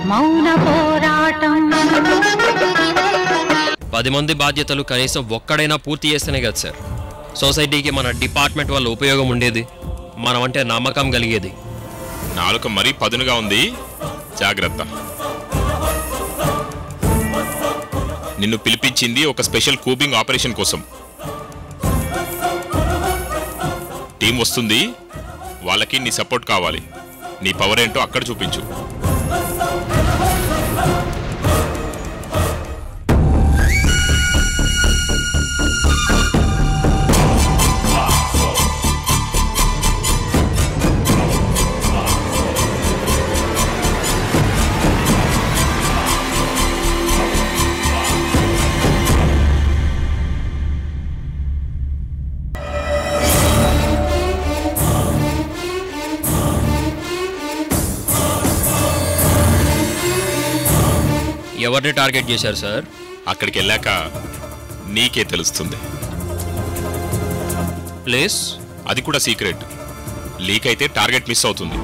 మౌన పోరాటం పది మంది బాధ్యతలు కనీసం ఒక్కడైనా పూర్తి చేస్తేనే కదా సార్ సొసైటీకి మన డిపార్ట్మెంట్ వల్ల ఉపయోగం ఉండేది మనం అంటే నమ్మకం కలిగేది నాలుక మరీ పదునుగా ఉంది జాగ్రత్త నిన్ను పిలిపించింది ఒక స్పెషల్ కూబింగ్ ఆపరేషన్ కోసం టీం వస్తుంది వాళ్ళకి నీ సపోర్ట్ కావాలి నీ పవర్ ఏంటో అక్కడ చూపించు ఎవరిని టార్గెట్ చేశారు సార్ అక్కడికి వెళ్ళాక నీకే తెలుస్తుంది ప్లేస్ అది కూడా సీక్రెట్ లీక్ అయితే టార్గెట్ మిస్ అవుతుంది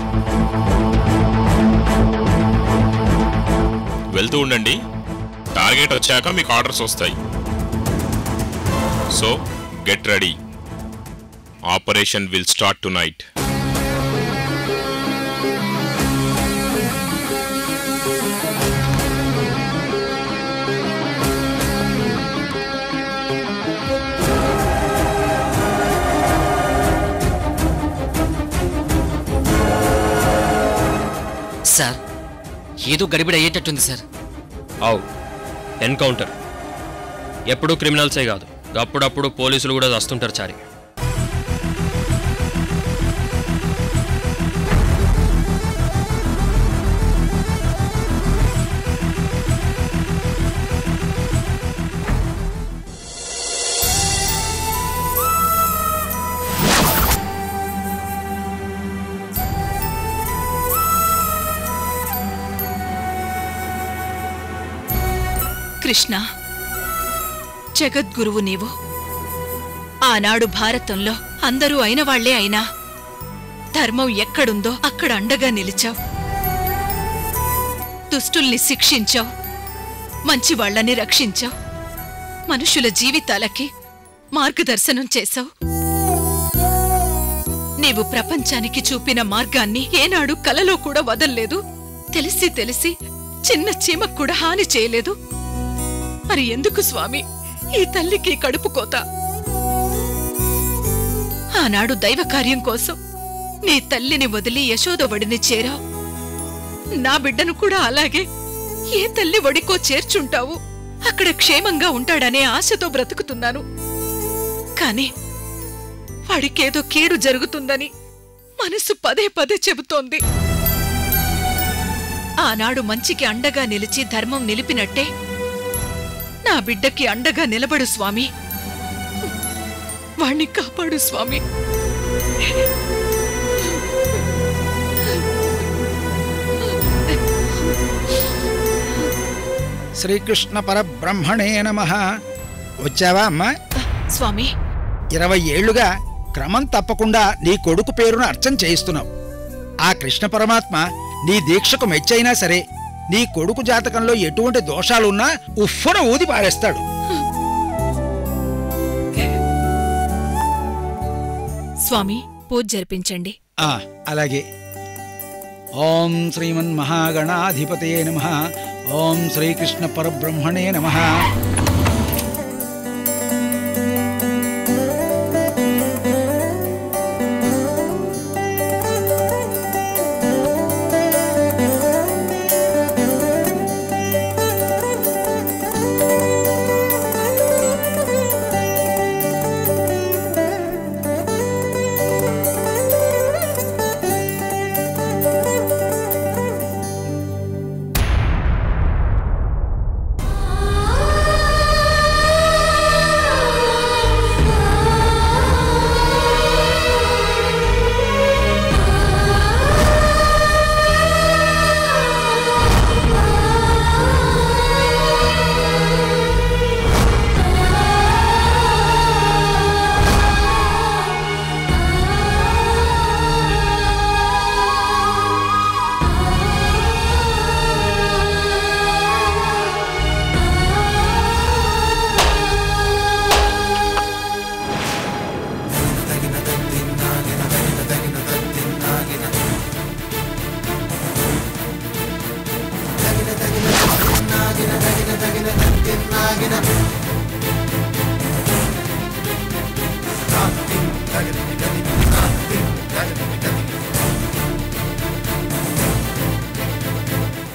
వెళ్తూ ఉండండి టార్గెట్ వచ్చాక మీకు ఆర్డర్స్ వస్తాయి so get ready operation will start tonight sir ఏదో గడిబిడి అయ్యేటట్టుంది సార్ అవు ఎన్కౌంటర్ ఎప్పుడూ క్రిమినల్సే కాదు అప్పుడప్పుడు పోలీసులు కూడా వస్తుంటారు చారి కృష్ణ జగద్గురువు నీవు ఆనాడు భారతంలో అందరూ అయిన వాళ్లే అయినా ధర్మం ఎక్కడుందో అక్కడ అండగా నిలిచావు దుష్టుల్ని శిక్షించావు మంచి వాళ్ళని రక్షించావు మనుషుల జీవితాలకి మార్గదర్శనం చేశావు నీవు ప్రపంచానికి చూపిన మార్గాన్ని ఏనాడు కలలో కూడా వదల్లేదు తెలిసి తెలిసి చిన్న చీమకు కూడా హాని చేయలేదు మరి ఎందుకు స్వామి ఈ తల్లికి కడుపు కోత ఆనాడు దైవ కార్యం కోసం నీ తల్లిని వదిలి యశోదవడిని చేరావు నా బిడ్డను కూడా అలాగే ఏ తల్లి వడికో చేర్చుంటావు అక్కడ క్షేమంగా ఉంటాడనే ఆశతో బ్రతుకుతున్నాను కాని వాడికేదో కీడు జరుగుతుందని మనసు పదే పదే చెబుతోంది ఆనాడు మంచికి అండగా నిలిచి ధర్మం నిలిపినట్టే నా బిడ్డకి అండగా నిలబడు స్వామి వాణ్ణి కాపాడు స్వామి శ్రీకృష్ణ పరబ్రహ్మణే నమ వచ్చావా అమ్మా స్వామి ఇరవై ఏళ్లుగా క్రమం తప్పకుండా నీ కొడుకు పేరును అర్చన చేయిస్తున్నావు ఆ కృష్ణ పరమాత్మ నీ దీక్షకు మెచ్చైనా సరే నీ కొడుకు జాతకంలో ఎటువంటి దోషాలున్నా ఉఫ్ఫున ఊది పారేస్తాడు స్వామి పూజ జరిపించండి ఆ అలాగే ఓం శ్రీమన్ మహాగణాధిపతయే నమ ఓం శ్రీకృష్ణ పరబ్రహ్మణే నమ ఆ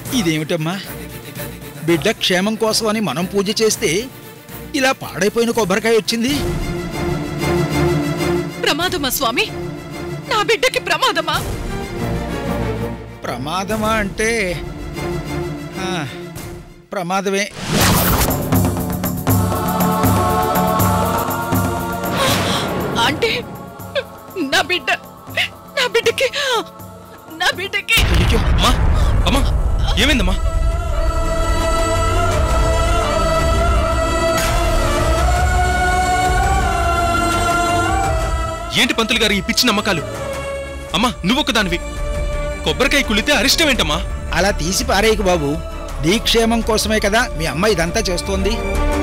ఇదేమిటమ్మా బిడ్డ క్షేమం కోసమని మనం పూజ చేస్తే ఇలా పాడైపోయిన కొబ్బరికాయ వచ్చింది ప్రమాదమా స్వామి నా బిడ్డకి ప్రమాదమా ప్రమాదమా అంటే ఆ, ప్రమాదమే అంటే నా బిడ్డ నా బిడ్డకి నా బిడ్డకి అయ్యో అమ్మా అమ్మా ఏమైందమ్మా ఏంటి పంతులు గారు ఈ పిచ్చి నమ్మకాలు అమ్మా నువ్వొక దానివి కొబ్బరికాయ కుళ్ళితే అరిష్టం ఏంటమ్మా అలా తీసి పారేయకు బాబు నీ క్షేమం కోసమే కదా మీ అమ్మ ఇదంతా చేస్తోంది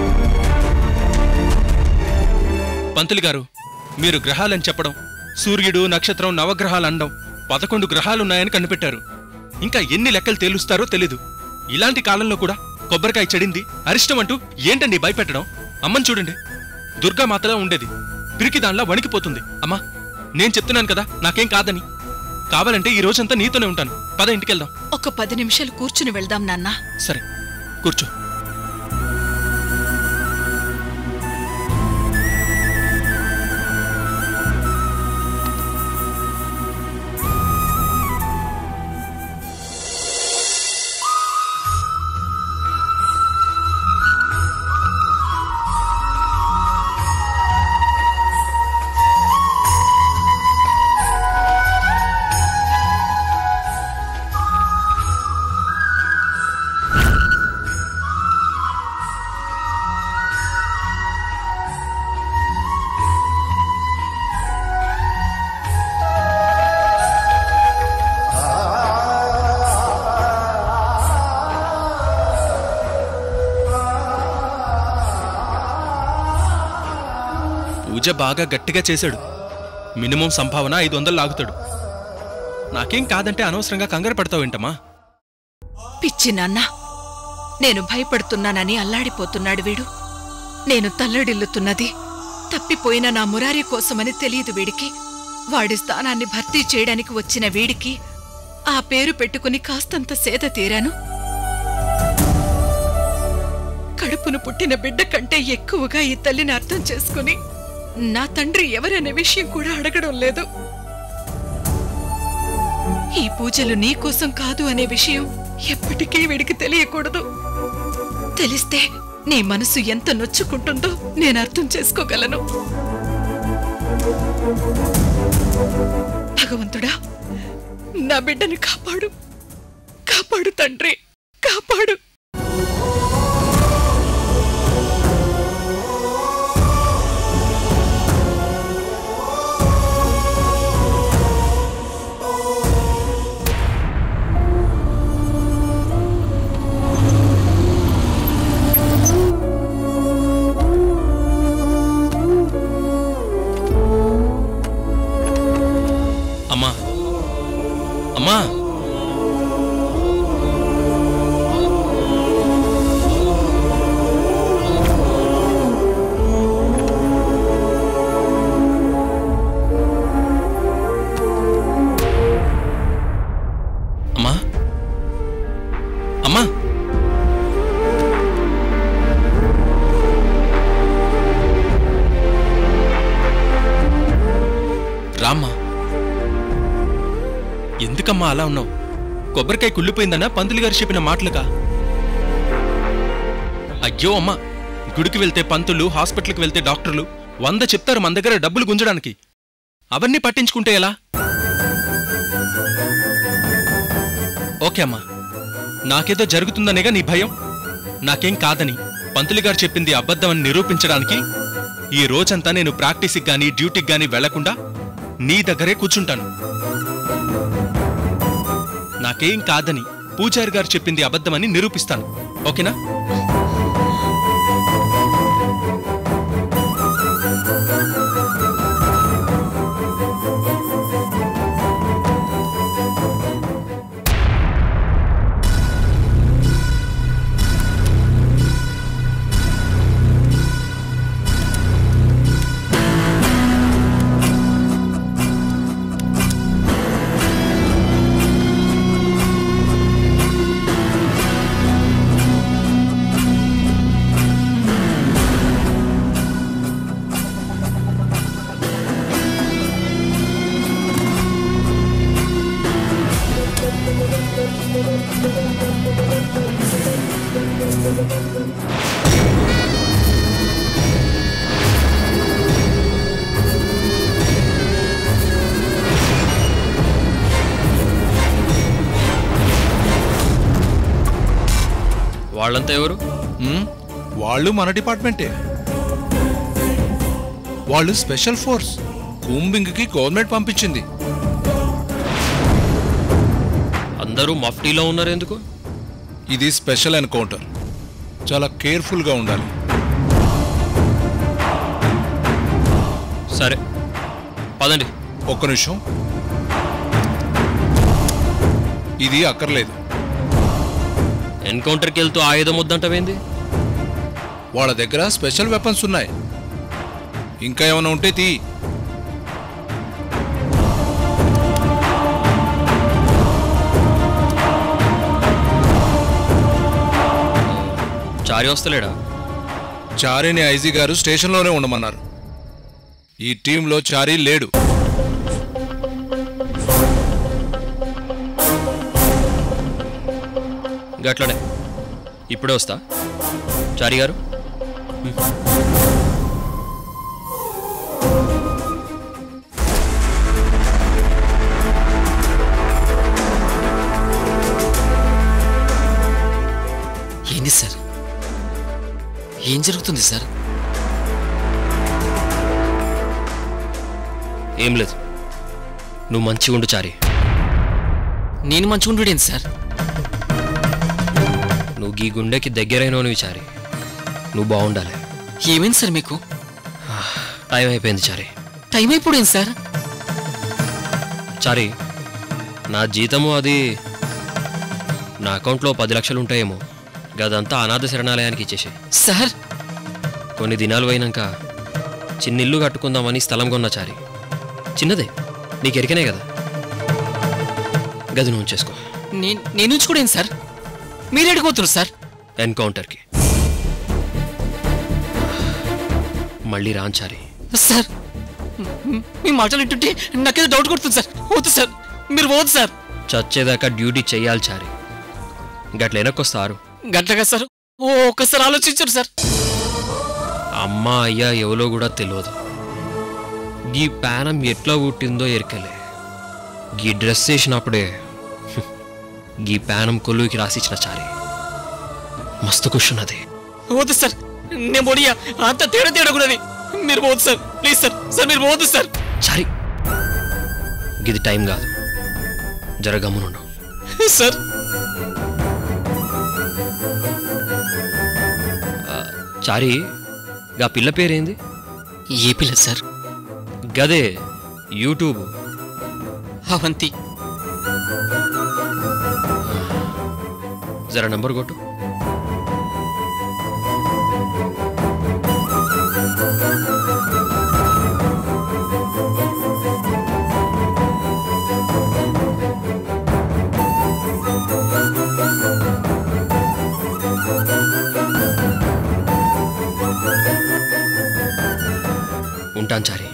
పంతులు గారు మీరు గ్రహాలని చెప్పడం సూర్యుడు నక్షత్రం నవగ్రహాలు అనడం పదకొండు గ్రహాలున్నాయని కనిపెట్టారు ఇంకా ఎన్ని లెక్కలు తేలుస్తారో తెలీదు ఇలాంటి కాలంలో కూడా కొబ్బరికాయ చెడింది అరిష్టం అంటూ ఏంటండి భయపెట్టడం అమ్మని చూడండి దుర్గామాతలా ఉండేది పిరికి దానిలా వణికిపోతుంది అమ్మా నేను చెప్తున్నాను కదా నాకేం కాదని కావాలంటే ఈ రోజంతా నీతోనే ఉంటాను పద ఇంటికెళ్దాం ఒక పది నిమిషాలు కూర్చుని వెళ్దాం నాన్నా సరే కూర్చో పూజ బాగా గట్టిగా చేశాడు మినిమం సంభావన ఐదు వందలు లాగుతాడు నాకేం కాదంటే అనవసరంగా కంగారు పడతావేంటమ్మా పిచ్చి నాన్న నేను భయపడుతున్నానని అల్లాడిపోతున్నాడు వీడు నేను తల్లడిల్లుతున్నది తప్పిపోయిన నా మురారి కోసమని తెలియదు వీడికి వాడి స్థానాన్ని భర్తీ చేయడానికి వచ్చిన వీడికి ఆ పేరు పెట్టుకుని కాస్తంత సేద తీరాను కడుపును పుట్టిన బిడ్డ కంటే ఎక్కువగా ఈ తల్లిని అర్థం చేసుకుని నా తండ్రి ఎవరనే విషయం కూడా అడగడం లేదు ఈ పూజలు నీ కోసం కాదు అనే విషయం ఎప్పటికీ వీడికి తెలియకూడదు తెలిస్తే నీ మనసు ఎంత నొచ్చుకుంటుందో నేను అర్థం చేసుకోగలను భగవంతుడా నా బిడ్డని కాపాడు కాపాడు తండ్రి కాపాడు అమ్మా అమ్మా అమ్మా అమ్మా రామ్మా ఎందుకమ్మా అలా ఉన్నావు కొబ్బరికాయ కుళ్ళిపోయిందనా పంతులు గారు చెప్పిన మాటలుగా అయ్యో అమ్మా గుడికి వెళ్తే పంతులు హాస్పిటల్కి వెళ్తే డాక్టర్లు వంద చెప్తారు మన దగ్గర డబ్బులు గుంజడానికి అవన్నీ పట్టించుకుంటే ఎలా ఓకే అమ్మా నాకేదో జరుగుతుందనేగా నీ భయం నాకేం కాదని పంతులు గారు చెప్పింది అబద్ధమని నిరూపించడానికి ఈ రోజంతా నేను ప్రాక్టీస్కి గానీ డ్యూటీకి గానీ వెళ్లకుండా నీ దగ్గరే కూర్చుంటాను నాకేం కాదని పూజారి గారు చెప్పింది అబద్ధమని నిరూపిస్తాను ఓకేనా వాళ్ళంతా ఎవరు మ్మ్? వాళ్ళు మన డిపార్ట్మెంటే వాళ్ళు స్పెషల్ ఫోర్స్ కూంబింగ్కి గవర్నమెంట్ పంపించింది అందరూ మఫ్టీలో ఉన్నారు ఎందుకు ఇది స్పెషల్ ఎన్కౌంటర్ చాలా కేర్ఫుల్గా ఉండాలి సరే పదండి ఒక్క నిమిషం ఇది అక్కర్లేదు ఎన్కౌంటర్కి వెళ్తూ ఆయుధం వద్దంటవేంది వాళ్ళ దగ్గర స్పెషల్ వెపన్స్ ఉన్నాయి ఇంకా ఏమైనా ఉంటే తీ చారి వస్తలేడా చారీని ఐజీ గారు స్టేషన్లోనే ఉండమన్నారు ఈ టీంలో చారీ లేడు గట్లనే ఇప్పుడే వస్తా చారి గారు ఏంది సార్ ఏం జరుగుతుంది సార్ ఏం లేదు నువ్వు మంచిగా ఉండు చారి నేను మంచిగా ఉండేది సార్ నువ్వు ఈ గుండెకి దగ్గరైనవి చారి నువ్వు బాగుండాలి ఏమైంది సార్ మీకు టైం అయిపోయింది చారి టైం అయిపోయింది సార్ చారి నా జీతము అది నా అకౌంట్లో పది లక్షలు ఉంటాయేమో గదంతా అనాథ శరణాలయానికి ఇచ్చేసి సార్ కొన్ని దినాలు పోయినాక చిన్న ఇల్లు కట్టుకుందామని స్థలం కొన్న చారి చిన్నదే నీకు ఎరికనే కదా గది నువ్వు ఉంచేసుకో నేను నేను ఉంచుకోడేం సార్ మీరు అడిగిపోతున్నారు సార్ ఎన్కౌంటర్కి మళ్ళీ రాంచారి సార్ మ్- మీ మాటలు వింటుంటే నాకేదో డౌట్ కొడుతుంది సార్ వద్దు సార్ మీరు పోదు సార్ చచ్చేదాకా డ్యూటీ చెయ్యాలి చారి గట్ల వెనక్కొస్తారు గంటగా సార్ ఓ ఒక్కసారి ఆలోచించారు సార్ అమ్మ అయ్యా ఎవలో కూడా తెలియదు గీ పానం ఎట్లా పుట్టిందో ఎరకలే గీ డ్రెస్ వేసినప్పుడే హ్మ్, గీ పానం కొలువుకి రాసిచ్చిన చారి మస్తు కూర్చున్నది వద్దు సార్ నేను బొడియా అంత తేడా తేడా కూడా మీరు పోదు సార్ ప్లీజ్ సార్ సార్ మీరు పోదు సార్ చారి గిది టైం కాదు జరగమ్మునుండు సార్ చారి గా పిల్ల పేరేంది ఏ పిల్ల సార్ గదే యూట్యూబ్ అవంతి జర నంబర్ కొట్టు ఉంటాను చారి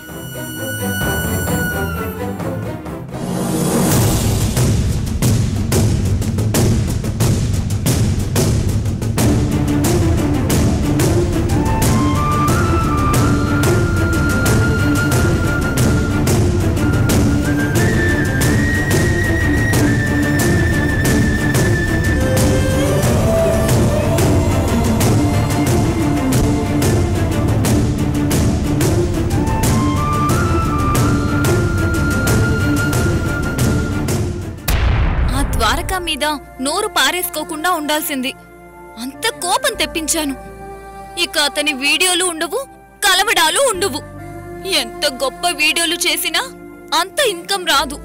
ఆ ద్వారక మీద నోరు పారేసుకోకుండా ఉండాల్సింది అంత కోపం తెప్పించాను ఇక అతని వీడియోలు ఉండవు కలవడాలు ఉండవు ఎంత గొప్ప వీడియోలు చేసినా అంత ఇన్కమ్ రాదు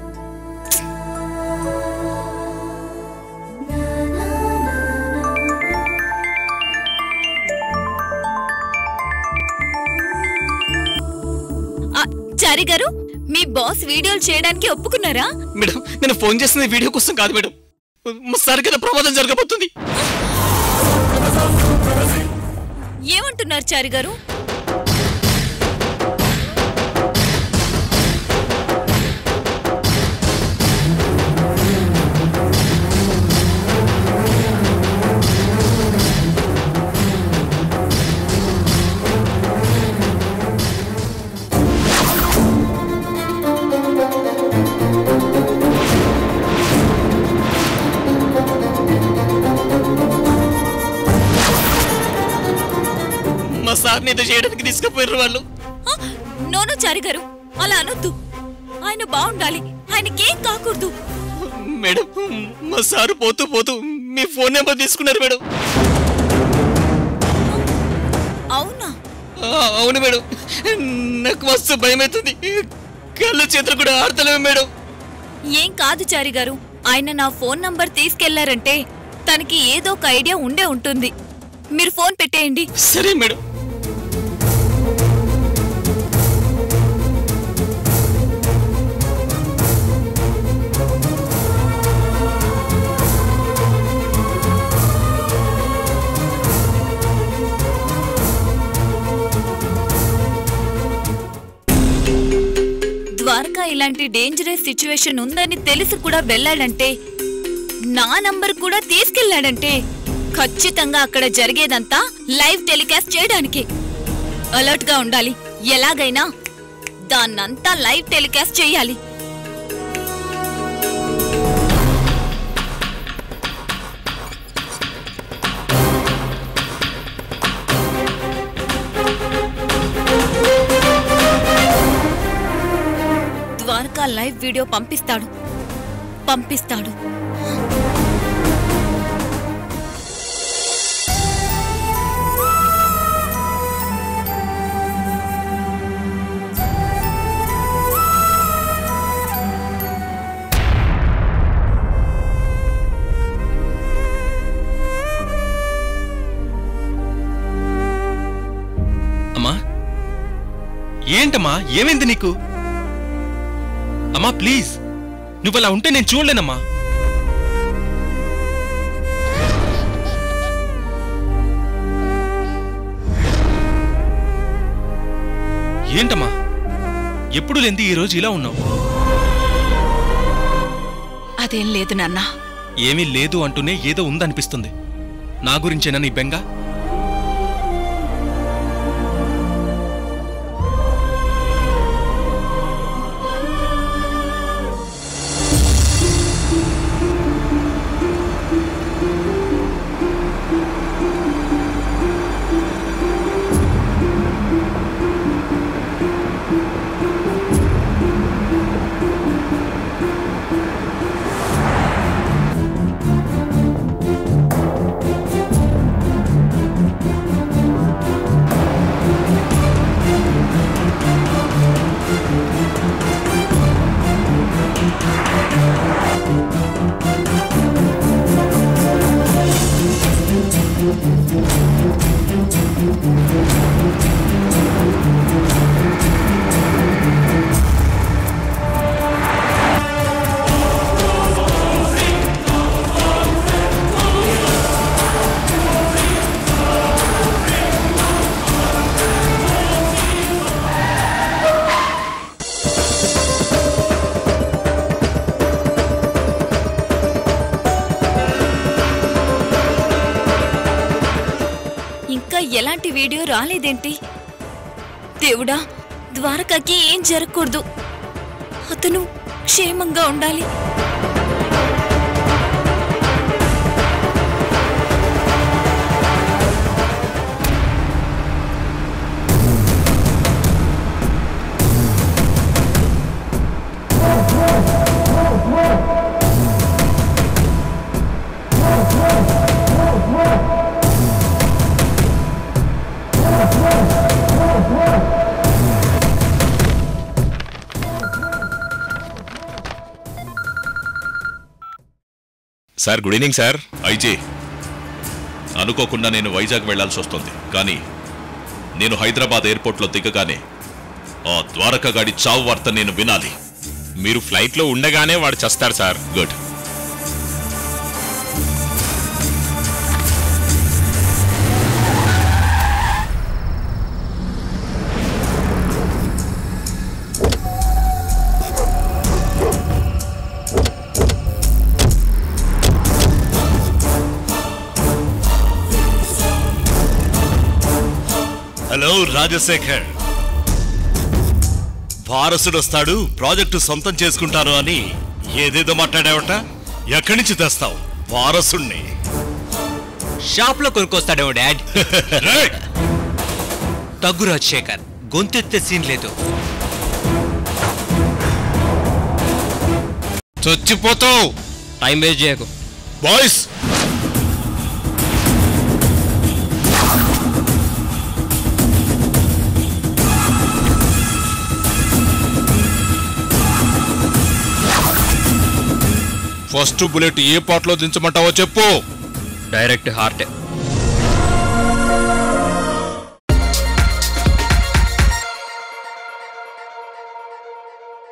ఆ, చారి గారు మీ బాస్ వీడియోలు చేయడానికి ఒప్పుకున్నారా మేడం నేను ఫోన్ చేసిన వీడియో కోసం కాదు మేడం సార్ కదా ప్రమాదం జరగబోతుంది ఏమంటున్నారు చారి గారు సార్ని ఏదో చేయడానికి తీసుకుపోయారు వాళ్ళు ఆ, నోను చారి గారు అలా అనొద్దు ఆయన బాగుండాలి ఆయనకేం కాకూడదు మేడం మా సారు పోతూ పోతూ మీ ఫోన్ నెంబర్ తీసుకున్నారు మేడం అవునా ఆ, అవును మేడం నాకు మస్తు భయం అవుతుంది కళ్ళు చేతులు కూడా ఆడతలేవు మేడం ఏం కాదు చారి గారు ఆయన నా ఫోన్ నంబర్ తీసుకెళ్లారంటే తనకి ఏదో ఒక ఐడియా ఉండే ఉంటుంది మీరు ఫోన్ పెట్టేయండి సరే మేడం ద్వారకా ఇలాంటి డేంజరస్ సిచ్యువేషన్ ఉందని తెలిసి కూడా వెళ్ళాడంటే నా నంబర్ కూడా తీసుకెళ్లాడంటే ఖచ్చితంగా అక్కడ జరిగేదంతా లైవ్ టెలికాస్ట్ చేయడానికి అలర్ట్ గా ఉండాలి ఎలాగైనా దాన్నంతా లైవ్ టెలికాస్ట్ చేయాలి ద్వారకా లైవ్ వీడియో పంపిస్తాడు పంపిస్తాడు అమ్మా ఏంటమ్మా ఏమైంది నీకు అమ్మా ప్లీజ్ నువ్వు అలా ఉంటే నేను చూడలేనమ్మా ఏంటమ్మా ఎప్పుడు లేంది ఈ రోజు ఇలా ఉన్నావు అదేం లేదు నాన్నా ఏమీ లేదు అంటూనే ఏదో ఉందనిపిస్తుంది నా గురించేనా నీ బెంగ ఇంకా ఎలాంటి వీడియో రాలేదేంటి దేవుడా ద్వారకాకి ఏం జరగకూడదు అతను క్షేమంగా ఉండాలి sir good evening sir IG అనుకోకుండా నేను వైజాగ్ వెళ్లాల్సి వస్తుంది కానీ నేను హైదరాబాద్ ఎయిర్పోర్ట్లో దిగగానే ఆ ద్వారకా గాడి చావు వార్త నేను వినాలి మీరు ఫ్లైట్లో ఉండగానే వాడు చస్తాడు సార్ గుడ్ హలో రాజశేఖర్ వారసుడు వస్తాడు ప్రాజెక్టు సొంతం చేసుకుంటాను అని ఏదేదో మాట్లాడావట ఎక్కడి నుంచి తెస్తావు వారసుణ్ణి షాప్ లో కొనుక్కొస్తాడేమో డాడ్ రేయ్! తగ్గు రాజశేఖర్ గొంతెత్తే సీన్ లేదు చచ్చిపోతావు టైం వేస్ట్ చేయకు బాయ్స్ ఫస్ట్ బుల్లెట్ ఏ పాటలో దించమంటావో చెప్పు డైరెక్ట్ హార్టే